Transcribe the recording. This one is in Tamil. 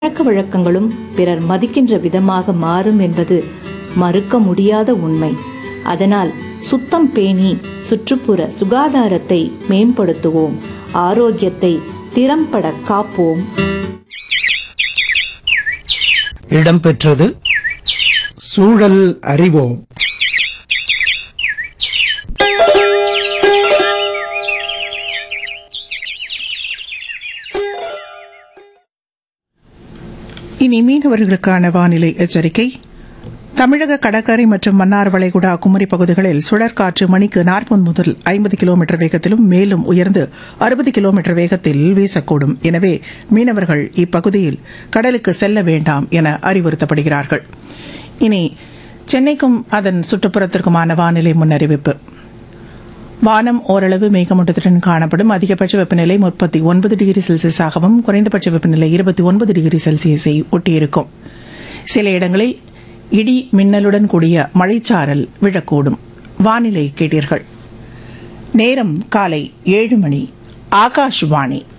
பழக்க வழக்கங்களும் பிறர் மதிக்கின்ற விதமாக மாறும் என்பது மறுக்க முடியாத உண்மை அதனால் சுத்தம் பேணி சுற்றுப்புற சுகாதாரத்தை மேம்படுத்துவோம் ஆரோக்கியத்தை திறம்பட காப்போம் இடம்பெற்றது சூழல் அறிவோம் இனி மீனவர்களுக்கான வானிலை எச்சரிக்கை தமிழக கடற்கரை மற்றும் மன்னார் வளைகுடா குமரி பகுதிகளில் சுழற்காற்று மணிக்கு நாற்பது முதல் ஐம்பது கிலோமீட்டர் வேகத்திலும் மேலும் உயர்ந்து அறுபது கிலோமீட்டர் வேகத்தில் வீசக்கூடும் எனவே மீனவர்கள் இப்பகுதியில் கடலுக்கு செல்ல வேண்டாம் என அறிவுறுத்தப்படுகிறார்கள் இனி சென்னைக்கும் அதன் சுற்றுப்புறத்திற்குமான வானிலை முன்னறிவிப்பு வானம் ஓரளவு மேகமூட்டத்துடன் காணப்படும் அதிகபட்ச வெப்பநிலை முப்பத்தி ஒன்பது டிகிரி செல்சியஸாகவும் குறைந்தபட்ச வெப்பநிலை இருபத்தி ஒன்பது டிகிரி செல்சியஸை ஒட்டியிருக்கும் சில இடங்களில் இடி மின்னலுடன் கூடிய மழைச்சாரல் விழக்கூடும் வானிலை கேட்டீர்கள் நேரம் காலை ஏழு மணி ஆகாஷ்வாணி